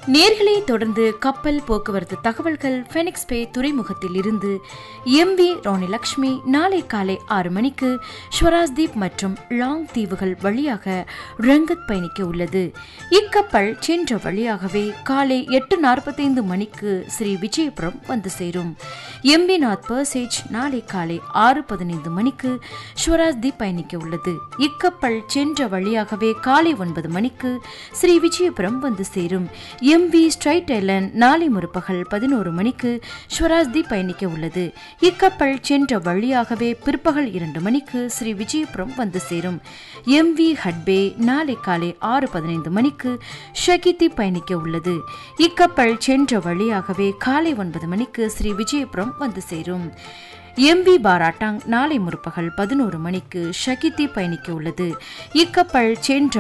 நேர்களை தொடர்ந்து கப்பல் போக்குவரத்து தகவல்கள் ஃபெனிக்ஸ் பே துறைமுகத்தில் இருந்து எம் வி லக்ஷ்மி நாளை காலை ஆறு மணிக்கு ஸ்வராஜ்தீப் மற்றும் லாங் தீவுகள் வழியாக ரங்கத் பயணிக்க உள்ளது இக்கப்பல் சென்ற வழியாகவே காலை எட்டு நாற்பத்தைந்து மணிக்கு ஸ்ரீ விஜயபுரம் வந்து சேரும் எம்பி நாத் பர்சேஜ் நாளை காலை ஆறு பதினைந்து மணிக்கு ஸ்வராஜ்தீப் பயணிக்க உள்ளது இக்கப்பல் சென்ற வழியாகவே காலை ஒன்பது மணிக்கு ஸ்ரீ விஜயபுரம் வந்து சேரும் எம்வி ஸ்ட்ரைட் ஐலண்ட் நாளை முற்பகல் பதினோரு மணிக்கு ஸ்வராஜ்தீப் பயணிக்க உள்ளது இக்கப்பல் சென்ற வழியாகவே பிற்பகல் இரண்டு மணிக்கு ஸ்ரீ விஜயபுரம் வந்து சேரும் எம்வி ஹட்பே நாளை காலை ஆறு பதினைந்து மணிக்கு ஷகித்தி பயணிக்க உள்ளது இக்கப்பல் சென்ற வழியாகவே காலை ஒன்பது மணிக்கு ஸ்ரீ விஜயபுரம் வந்து சேரும் எம்பி பாராட்டாங் நாளை முற்பகல் பதினோரு மணிக்கு ஷகித்தி பயணிக்க உள்ளது இக்கப்பல் சென்ற